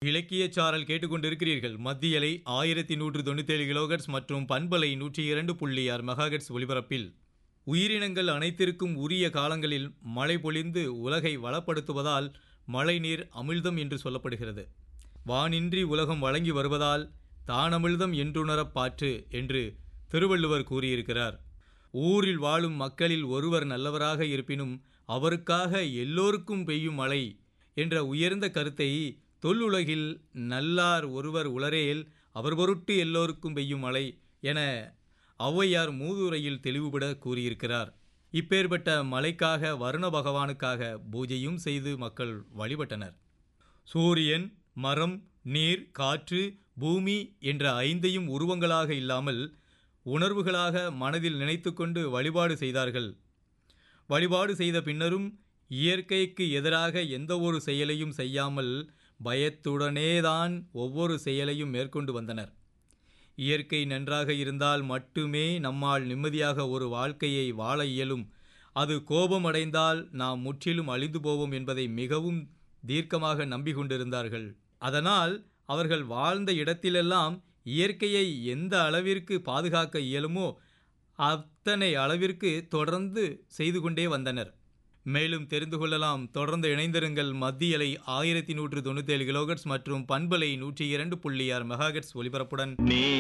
இலக்கிய சாரல் கேட்டுக்கொண்டிருக்கிறீர்கள் மத்தியலை ஆயிரத்தி நூற்று தொண்ணூத்தேழு கிலோகட்ஸ் மற்றும் பண்பலை நூற்றி இரண்டு புள்ளி ஆறு மெகாகட்ஸ் ஒலிபரப்பில் உயிரினங்கள் அனைத்திற்கும் உரிய காலங்களில் மழை பொழிந்து உலகை வளப்படுத்துவதால் மழைநீர் அமிழ்தம் என்று சொல்லப்படுகிறது வானின்றி உலகம் வழங்கி வருவதால் தானமிழ்தம் என்றுணரப் பாற்று என்று திருவள்ளுவர் கூறியிருக்கிறார் ஊரில் வாழும் மக்களில் ஒருவர் நல்லவராக இருப்பினும் அவருக்காக எல்லோருக்கும் பெய்யும் மழை என்ற உயர்ந்த கருத்தை தொல்லுலகில் நல்லார் ஒருவர் உளரேல் அவர் பொருட்டு எல்லோருக்கும் பெய்யும் மழை என ஔவையார் மூதுரையில் தெளிவுபட கூறியிருக்கிறார் இப்பேற்பட்ட மழைக்காக வருண பகவானுக்காக பூஜையும் செய்து மக்கள் வழிபட்டனர் சூரியன் மரம் நீர் காற்று பூமி என்ற ஐந்தையும் உருவங்களாக இல்லாமல் உணர்வுகளாக மனதில் நினைத்துக்கொண்டு வழிபாடு செய்தார்கள் வழிபாடு செய்த பின்னரும் இயற்கைக்கு எதிராக எந்த ஒரு செயலையும் செய்யாமல் பயத்துடனேதான் ஒவ்வொரு செயலையும் மேற்கொண்டு வந்தனர் இயற்கை நன்றாக இருந்தால் மட்டுமே நம்மால் நிம்மதியாக ஒரு வாழ்க்கையை வாழ இயலும் அது கோபமடைந்தால் நாம் முற்றிலும் அழிந்து போவோம் என்பதை மிகவும் தீர்க்கமாக நம்பிக்கொண்டிருந்தார்கள் அதனால் அவர்கள் வாழ்ந்த இடத்திலெல்லாம் இயற்கையை எந்த அளவிற்கு பாதுகாக்க இயலுமோ அத்தனை அளவிற்கு தொடர்ந்து செய்து கொண்டே வந்தனர் மேலும் தெரிந்து கொள்ளலாம் தொடர்ந்து இணைந்திருங்கள் மத்தியலை ஆயிரத்தி நூற்று தொண்ணூத்தேழு கிலோகட்ஸ் மற்றும் பண்பலை நூற்றி இரண்டு புள்ளி ஆறு மெகாகட்ஸ் ஒலிபரப்புடன்